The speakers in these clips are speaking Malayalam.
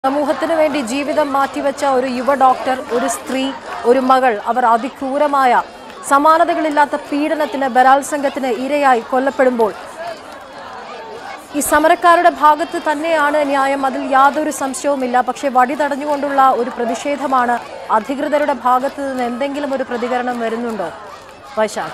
സമൂഹത്തിന് വേണ്ടി ജീവിതം മാറ്റിവെച്ച ഒരു യുവ ഡോക്ടർ ഒരു സ്ത്രീ ഒരു മകൾ അവർ അതിക്രൂരമായ സമാനതകളില്ലാത്ത പീഡനത്തിന് ബലാത്സംഗത്തിന് ഇരയായി കൊല്ലപ്പെടുമ്പോൾ ഈ സമരക്കാരുടെ ഭാഗത്ത് തന്നെയാണ് ന്യായം അതിൽ യാതൊരു സംശയവുമില്ല പക്ഷേ വടി തടഞ്ഞുകൊണ്ടുള്ള ഒരു പ്രതിഷേധമാണ് അധികൃതരുടെ ഭാഗത്ത് നിന്ന് എന്തെങ്കിലും ഒരു പ്രതികരണം വരുന്നുണ്ടോ വൈശാഖ്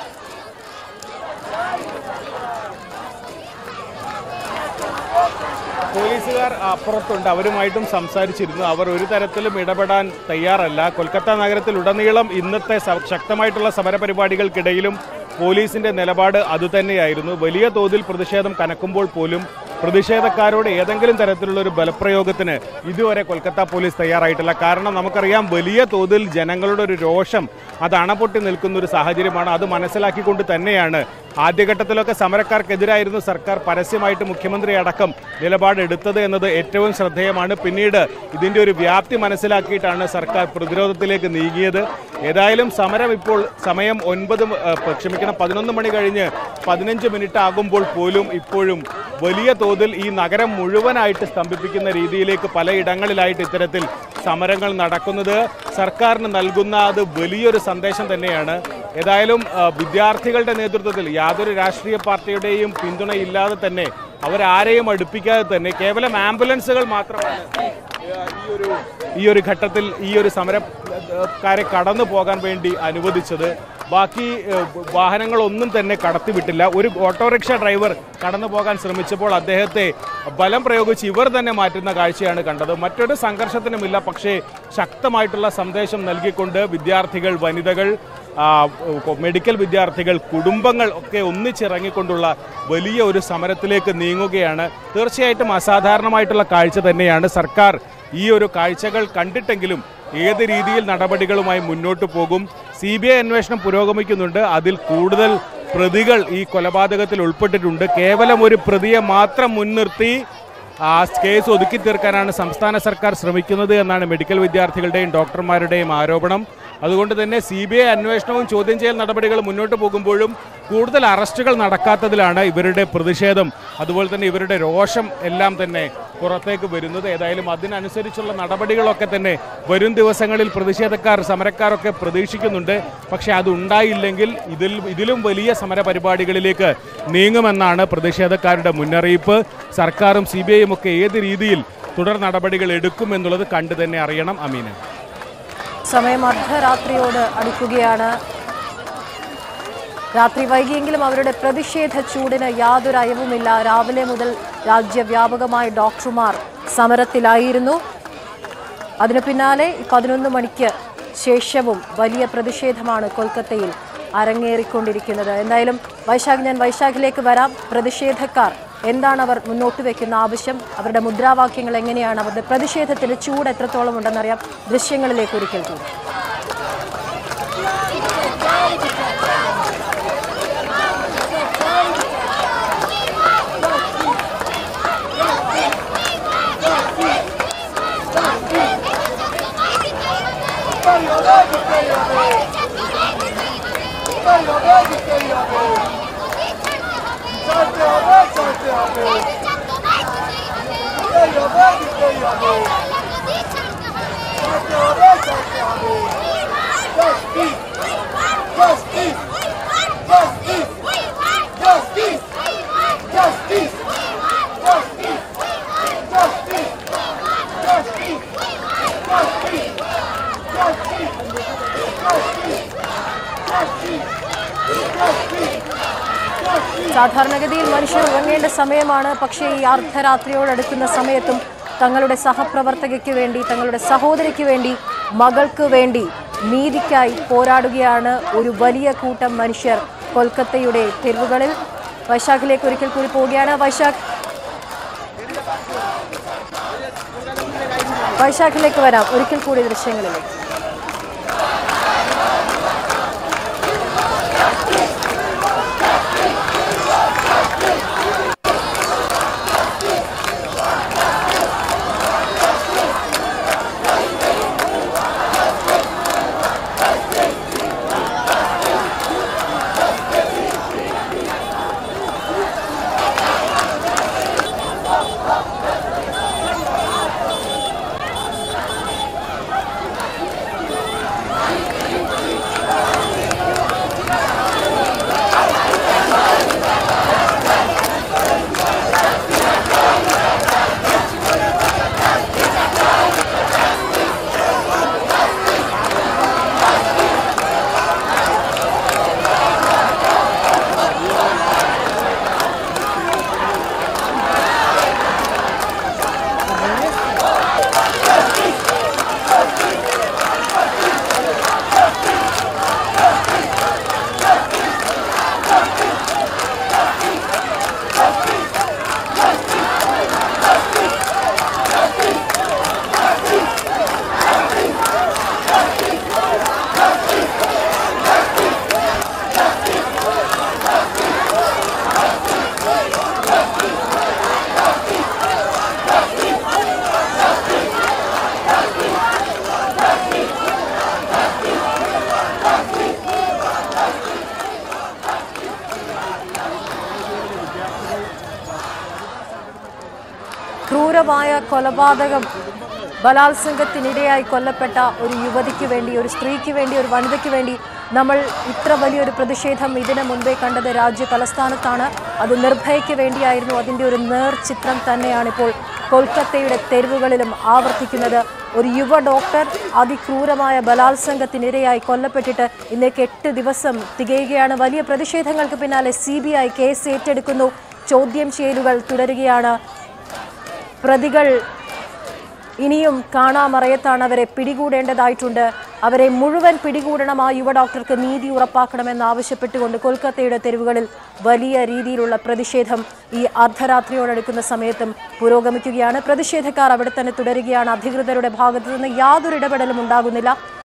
പോലീസുകാർ അപ്പുറത്തുണ്ട് അവരുമായിട്ടും സംസാരിച്ചിരുന്നു അവർ ഒരു തരത്തിലും ഇടപെടാൻ തയ്യാറല്ല കൊൽക്കത്ത നഗരത്തിൽ ഉടനീളം ഇന്നത്തെ സ- ശക്തമായിട്ടുള്ള സമരപരിപാടികൾക്കിടയിലും പോലീസിന്റെ നിലപാട് അതുതന്നെയായിരുന്നു വലിയ തോതിൽ പ്രതിഷേധം കനക്കുമ്പോൾ പോലും പ്രതിഷേധക്കാരോട് ഏതെങ്കിലും തരത്തിലുള്ള ഒരു ബലപ്രയോഗത്തിന് ഇതുവരെ കൊൽക്കത്ത പോലീസ് തയ്യാറായിട്ടില്ല കാരണം നമുക്കറിയാം വലിയ തോതിൽ ജനങ്ങളുടെ ഒരു രോഷം അത് അണപൊട്ടി നിൽക്കുന്ന ഒരു സാഹചര്യമാണ് അത് മനസ്സിലാക്കിക്കൊണ്ട് തന്നെയാണ് ആദ്യഘട്ടത്തിലൊക്കെ സമരക്കാർക്കെതിരായിരുന്നു സർക്കാർ പരസ്യമായിട്ട് മുഖ്യമന്ത്രി അടക്കം നിലപാടെടുത്തത് എന്നത് ഏറ്റവും ശ്രദ്ധേയമാണ് പിന്നീട് ഇതിന്റെ ഒരു വ്യാപ്തി മനസ്സിലാക്കിയിട്ടാണ് സർക്കാർ പ്രതിരോധത്തിലേക്ക് നീങ്ങിയത് ഏതായാലും സമരം ഇപ്പോൾ സമയം ഒൻപത് മ- ഏഹ് ക്ഷമിക്കണം പതിനൊന്ന് മണി കഴിഞ്ഞ് പതിനഞ്ച് മിനിറ്റ് ആകുമ്പോൾ പോലും ഇപ്പോഴും വലിയ തോതിൽ ഈ നഗരം മുഴുവനായിട്ട് സ്തംഭിപ്പിക്കുന്ന രീതിയിലേക്ക് പലയിടങ്ങളിലായിട്ട് ഇത്തരത്തിൽ സമരങ്ങൾ നടക്കുന്നത് സർക്കാരിന് നൽകുന്ന അത് വലിയൊരു സന്ദേശം തന്നെയാണ് ഏതായാലും ആ, വിദ്യാർത്ഥികളുടെ നേതൃത്വത്തിൽ യാതൊരു രാഷ്ട്രീയ പാർട്ടിയുടെയും പിന്തുണയില്ലാതെ തന്നെ അവരാരെയും അടുപ്പിക്കാതെ തന്നെ കേവലം ആംബുലൻസുകൾ മാത്രമാണ് ആ, ഈ ഒരു ഈ ഒരു ഘട്ടത്തിൽ ഈ ഒരു സമരക്കാരെ കടന്നു പോകാൻ വേണ്ടി അനുവദിച്ചത് ബാക്കി ഏഹ്, വാഹനങ്ങളൊന്നും തന്നെ കടത്തിവിട്ടില്ല ഒരു ഓട്ടോറിക്ഷ ഡ്രൈവർ കടന്നു പോകാൻ ശ്രമിച്ചപ്പോൾ അദ്ദേഹത്തെ ബലം പ്രയോഗിച്ച് ഇവർ തന്നെ മാറ്റുന്ന കാഴ്ചയാണ് കണ്ടത് മറ്റൊരു സംഘർഷത്തിനുമില്ല പക്ഷേ ശക്തമായിട്ടുള്ള സന്ദേശം നൽകിക്കൊണ്ട് വിദ്യാർത്ഥികൾ വനിതകൾ ആ, മെഡിക്കൽ വിദ്യാർത്ഥികൾ കുടുംബങ്ങൾ ഒക്കെ ഒന്നിച്ചിറങ്ങിക്കൊണ്ടുള്ള വലിയ ഒരു സമരത്തിലേക്ക് നീങ്ങുകയാണ് തീർച്ചയായിട്ടും അസാധാരണമായിട്ടുള്ള കാഴ്ച തന്നെയാണ് സർക്കാർ ഈ ഒരു കാഴ്ചകൾ കണ്ടിട്ടെങ്കിലും ഏത് രീതിയിൽ നടപടികളുമായി മുന്നോട്ട് പോകും സി ബി ഐ അന്വേഷണം പുരോഗമിക്കുന്നുണ്ട് അതിൽ കൂടുതൽ പ്രതികൾ ഈ കൊലപാതകത്തിൽ ഉൾപ്പെട്ടിട്ടുണ്ട് കേവലം ഒരു പ്രതിയെ മാത്രം മുൻനിർത്തി ആ കേസ് ഒതുക്കി തീർക്കാനാണ് സംസ്ഥാന സർക്കാർ ശ്രമിക്കുന്നത് എന്നാണ് മെഡിക്കൽ വിദ്യാർത്ഥികളുടെയും ഡോക്ടർമാരുടെയും ആരോപണം അതുകൊണ്ട് തന്നെ സി ബി ഐ അന്വേഷണവും ചോദ്യം ചെയ്യൽ നടപടികൾ മുന്നോട്ട് പോകുമ്പോഴും കൂടുതൽ അറസ്റ്റുകൾ നടക്കാത്തതിലാണ് ഇവരുടെ പ്രതിഷേധം അതുപോലെ തന്നെ ഇവരുടെ രോഷം എല്ലാം തന്നെ പുറത്തേക്ക് വരുന്നത് ഏതായാലും അതിനനുസരിച്ചുള്ള നടപടികളൊക്കെ തന്നെ വരും ദിവസങ്ങളിൽ പ്രതിഷേധക്കാർ സമരക്കാരൊക്കെ പ്രതീക്ഷിക്കുന്നുണ്ട് പക്ഷേ അതുണ്ടായില്ലെങ്കിൽ ഇതിൽ ഇതിലും വലിയ സമര പരിപാടികളിലേക്ക് നീങ്ങുമെന്നാണ് പ്രതിഷേധക്കാരുടെ മുന്നറിയിപ്പ് സർക്കാരും സി ബി ഐയും ഒക്കെ ഏത് രീതിയിൽ തുടർ നടപടികൾ എടുക്കുമെന്നുള്ളത് കണ്ടു തന്നെ അറിയണം അമീന സമയം അർദ്ധരാത്രിയോട് അടുക്കുകയാണ് രാത്രി വൈകിയെങ്കിലും അവരുടെ പ്രതിഷേധ ചൂടിന് യാതൊരു അയവുമില്ല രാവിലെ മുതൽ രാജ്യവ്യാപകമായി ഡോക്ടർമാർ സമരത്തിലായിരുന്നു അതിനു പിന്നാലെ പതിനൊന്ന് മണിക്ക് ശേഷവും വലിയ പ്രതിഷേധമാണ് കൊൽക്കത്തയിൽ അരങ്ങേറിക്കൊണ്ടിരിക്കുന്നത് എന്തായാലും വൈശാഖ് ഞാൻ വൈശാഖിലേക്ക് വരാം പ്രതിഷേധക്കാർ എന്താണ് അവർ മുന്നോട്ട് വെക്കുന്ന ആവശ്യം അവരുടെ മുദ്രാവാക്യങ്ങൾ എങ്ങനെയാണ് അവരുടെ പ്രതിഷേധത്തിന്റെ ചൂട് എത്രത്തോളം ഉണ്ടെന്നറിയാം ദൃശ്യങ്ങളിലേക്ക് ഒരിക്കൽ കൂടി സാധാരണഗതിയിൽ മനുഷ്യർ ഉറങ്ങേണ്ട സമയമാണ് പക്ഷേ ഈ അർദ്ധരാത്രിയോടടുക്കുന്ന സമയത്തും തങ്ങളുടെ സഹപ്രവർത്തകയ്ക്ക് വേണ്ടി തങ്ങളുടെ സഹോദരിക്ക് വേണ്ടി മകൾക്ക് വേണ്ടി നീതിക്കായി പോരാടുകയാണ് ഒരു വലിയ കൂട്ടം മനുഷ്യർ കൊൽക്കത്തയുടെ തെരുവുകളിൽ വൈശാഖിലേക്ക് ഒരിക്കൽ കൂടി പോവുകയാണ് വൈശാഖ് വൈശാഖിലേക്ക് വരാം ഒരിക്കൽ കൂടി ദൃശ്യങ്ങളിലേക്ക് ക്രൂരമായ കൊലപാതകം ബലാത്സംഗത്തിനിരയായി കൊല്ലപ്പെട്ട ഒരു യുവതിക്ക് വേണ്ടി ഒരു സ്ത്രീക്ക് വേണ്ടി ഒരു വനിതയ്ക്ക് വേണ്ടി നമ്മൾ ഇത്ര വലിയൊരു പ്രതിഷേധം ഇതിനു മുൻപേ കണ്ടത് രാജ്യ തലസ്ഥാനത്താണ് അത് നിർഭയയ്ക്ക് വേണ്ടിയായിരുന്നു അതിൻ്റെ ഒരു നേർചിത്രം തന്നെയാണ് ഇപ്പോൾ കൊൽക്കത്തയുടെ തെരുവുകളിലും ആവർത്തിക്കുന്നത് ഒരു യുവ ഡോക്ടർ അതിക്രൂരമായ ബലാത്സംഗത്തിനിരയായി കൊല്ലപ്പെട്ടിട്ട് ഇന്നേക്ക് എട്ട് ദിവസം തികയുകയാണ് വലിയ പ്രതിഷേധങ്ങൾക്ക് പിന്നാലെ സി ബി ഐ കേസ് ഏറ്റെടുക്കുന്നു ചോദ്യം ചെയ്യലുകൾ തുടരുകയാണ് പ്രതികൾ ഇനിയും കാണാമറയത്താണ് അവരെ പിടികൂടേണ്ടതായിട്ടുണ്ട് അവരെ മുഴുവൻ പിടികൂടണം ആ യുവ ഡോക്ടർക്ക് നീതി ഉറപ്പാക്കണമെന്ന് ആവശ്യപ്പെട്ടുകൊണ്ട് കൊൽക്കത്തയുടെ തെരുവുകളിൽ വലിയ രീതിയിലുള്ള പ്രതിഷേധം ഈ അർദ്ധരാത്രിയോടടുക്കുന്ന സമയത്തും പുരോഗമിക്കുകയാണ് പ്രതിഷേധക്കാർ അവിടെ തന്നെ തുടരുകയാണ് അധികൃതരുടെ ഭാഗത്തു നിന്ന് യാതൊരു ഇടപെടലും ഉണ്ടാകുന്നില്ല